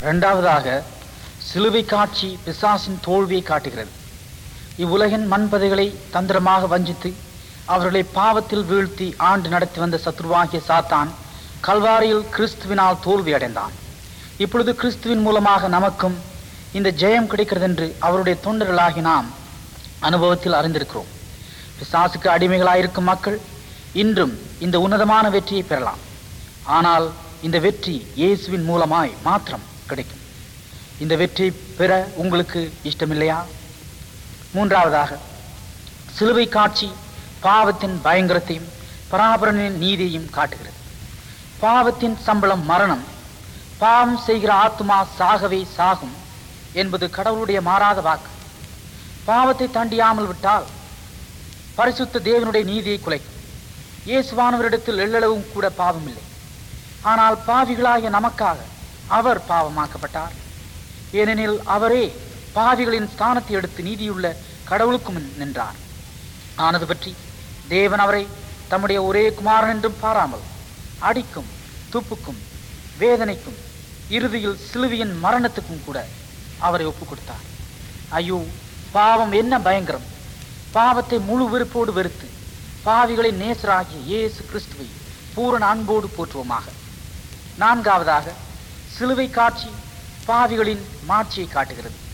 இரண்டாவதாக சிலுவை காட்சி பிசாசின் தோல்வியை காட்டுகிறது இவ்வுலகின் மண்பதைகளை தந்திரமாக வஞ்சித்து அவர்களை பாவத்தில் வீழ்த்தி ஆண்டு நடத்தி வந்த சத்ருவாகிய சாத்தான் கல்வாரியில் கிறிஸ்துவினால் தோல்வி அடைந்தான் இப்பொழுது கிறிஸ்துவின் மூலமாக நமக்கும் இந்த ஜெயம் கிடைக்கிறது என்று அவருடைய தொண்டர்களாகி நாம் அனுபவத்தில் அறிந்திருக்கிறோம் பிசாசுக்கு அடிமைகளாயிருக்கும் மக்கள் இன்றும் இந்த உன்னதமான வெற்றியை பெறலாம் ஆனால் இந்த வெற்றி இயேசுவின் மூலமாய் மாத்திரம் கிடைக்கும் இந்த வெற்றியை பெற உங்களுக்கு இஷ்டமில்லையா மூன்றாவதாக சிலுவை காட்சி பாவத்தின் பயங்கரத்தையும் பராபரனின் நீதியையும் காட்டுகிறது பாவத்தின் சம்பளம் மரணம் பாவம் செய்கிற ஆத்மா சாகவே சாகும் என்பது கடவுளுடைய மாறாத வாக்கு பாவத்தை தாண்டியாமல் விட்டால் பரிசுத்த தேவனுடைய நீதியை குலைக்கும் இயேசுவானவரிடத்தில் எள்ளளவும் கூட பாவம் இல்லை ஆனால் பாவிகளாகிய நமக்காக அவர் பாவமாக்கப்பட்டார் ஏனெனில் அவரே பாவிகளின் ஸ்தானத்தை எடுத்து நீதியுள்ள கடவுளுக்கு முன் நின்றார் ஆனது பற்றி தேவன் அவரை தம்முடைய ஒரே குமாரன் என்றும் பாராமல் அடிக்கும் துப்புக்கும் வேதனைக்கும் இறுதியில் சிலுவையின் மரணத்துக்கும் கூட அவரை ஒப்புக் கொடுத்தார் ஐயோ பாவம் என்ன பயங்கரம் பாவத்தை முழு வெறுப்போடு வெறுத்து பாவிகளின் நேசராகிய இயேசு கிறிஸ்துவை பூரண அன்போடு போற்றுவோமாக நான்காவதாக சிலுவை காட்சி பாவிகளின் மாட்சியை காட்டுகிறது